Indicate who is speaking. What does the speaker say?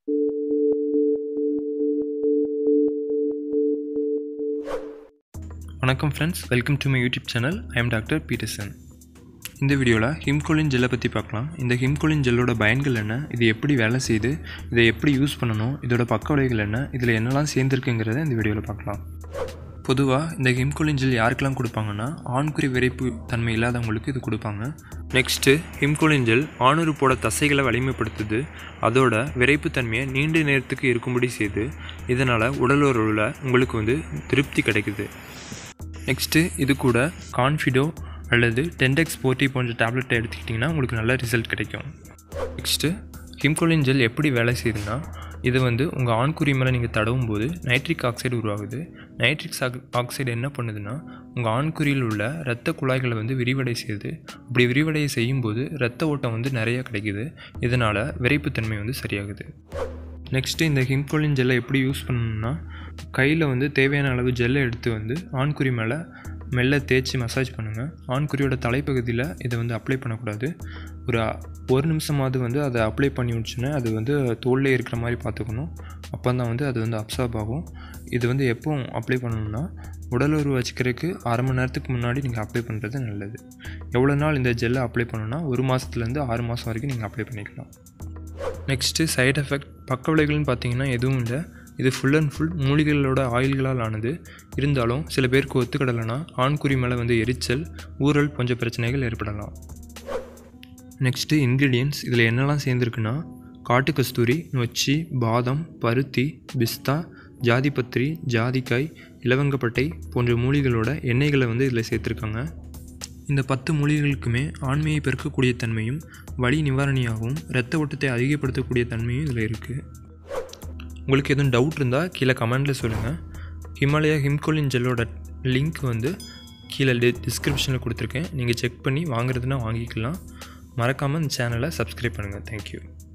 Speaker 1: வணக்கம் friends welcome to my YouTube channel I am doctor Peterson இந்த வீடியோவில் ஹிம்கோலின் ஜெல்லை பற்றி பார்க்கலாம் இந்த ஹிம்கோலின் ஜெல்லோட பயன்கள் என்ன இது எப்படி வேலை செய்யுது இதை எப்படி யூஸ் பண்ணணும் இதோட பக்க விளைவுகள் என்ன இதில் என்னெல்லாம் சேர்ந்துருக்குங்கிறத இந்த வீடியோவில் பார்க்கலாம் பொதுவாக இந்த ஹிம்கோலின் ஜெல் யாருக்கெல்லாம் கொடுப்பாங்கன்னா ஆண்குறி விரைப்பு தன்மை இல்லாதவங்களுக்கு இது கொடுப்பாங்க நெக்ஸ்ட்டு ஹிம்கோலின் ஜெல் ஆணுறுப்போட தசைகளை வலிமைப்படுத்துது அதோட விரைப்பு தன்மையை நீண்ட நேரத்துக்கு இருக்கும்படி செய்யுது இதனால் உடல் உறவில் உங்களுக்கு வந்து திருப்தி கிடைக்குது நெக்ஸ்ட்டு இது கூட கான்ஃபிடோ அல்லது டென்டெக்ஸ் போர்ட்டி போன்ற டேப்லெட்டை எடுத்துக்கிட்டிங்கன்னா உங்களுக்கு நல்ல ரிசல்ட் கிடைக்கும் நெக்ஸ்ட்டு ஹிம்கோலின் ஜெல் எப்படி வேலை செய்யுதுன்னா இது வந்து உங்கள் ஆண்குறி மேலே நீங்கள் தடவும் போது நைட்ரிக் ஆக்சைடு உருவாகுது நைட்ரிக் ஆக்சைடு என்ன பண்ணுதுன்னா உங்கள் ஆண்குறியில் உள்ள இரத்த குழாய்களை வந்து விரிவடை செய்யுது அப்படி விரிவடைய செய்யும்போது இரத்த ஓட்டம் வந்து நிறைய கிடைக்குது இதனால் விரைப்புத்தன்மை வந்து சரியாகுது நெக்ஸ்ட்டு இந்த ஹிம்கோலின் ஜெல்லை எப்படி யூஸ் பண்ணணும்னா கையில் வந்து தேவையான அளவு ஜெல்லை எடுத்து வந்து ஆண்குறி மேலே மெல்ல தேய்ச்சி மசாஜ் பண்ணுங்கள் ஆண்குறியோட தலைப்பகுதியில் இதை வந்து அப்ளை பண்ணக்கூடாது ஒரு ஒரு நிமிஷமாவது வந்து அதை அப்ளை பண்ணி முடிச்சுன்னா அது வந்து தோல்லே இருக்கிற மாதிரி பார்த்துக்கணும் அப்போ தான் வந்து அது வந்து அப்சார்ப் ஆகும் இது வந்து எப்போ அப்ளை பண்ணணும்னா உடல் உறவு வச்சுக்கிறதுக்கு அரை மணி நேரத்துக்கு முன்னாடி நீங்கள் அப்ளை பண்ணுறது நல்லது எவ்வளோ நாள் இந்த ஜெல்லை அப்ளை பண்ணணும்னா ஒரு மாதத்துலேருந்து ஆறு மாதம் வரைக்கும் நீங்கள் அப்ளை பண்ணிக்கலாம் நெக்ஸ்ட்டு சைடு எஃபெக்ட் பக்க விளைவுகள்னு பார்த்தீங்கன்னா எதுவும் இல்லை இது ஃபுல் அண்ட் ஃபுல் மூலிகைகளோட ஆயில்களால் ஆனது இருந்தாலும் சில பேருக்கு ஒத்துக்கிடலைன்னா ஆண்குறி மேலே வந்து எரிச்சல் ஊறல் போன்ற பிரச்சனைகள் ஏற்படலாம் நெக்ஸ்ட்டு இன்க்ரீடியன்ட்ஸ் இதில் என்னெல்லாம் சேர்ந்துருக்குன்னா காட்டு கஸ்தூரி நொச்சி பாதம் பருத்தி பிஸ்தா ஜாதிபத்திரி ஜாதிக்காய் இலவங்கப்பட்டை போன்ற மூலிகளோட எண்ணெய்களை வந்து இதில் சேர்த்துருக்காங்க இந்த பத்து மூலிகைகளுக்குமே ஆண்மையை பெருக்கக்கூடிய தன்மையும் வலி நிவாரணியாகவும் இரத்த ஓட்டத்தை அதிகப்படுத்தக்கூடிய தன்மையும் இதில் இருக்குது உங்களுக்கு எதுவும் டவுட் இருந்தால் கீழே கமெண்டில் சொல்லுங்கள் ஹிமாலயா ஹிம்கோலின் ஜெல்லோட லிங்க் வந்து கீழே டி டிஸ்கிரிப்ஷனில் கொடுத்துருக்கேன் நீங்கள் செக் பண்ணி வாங்குறதுனா வாங்கிக்கலாம் மறக்காமல் இந்த சேனலை சப்ஸ்கிரைப் பண்ணுங்கள் தேங்க்யூ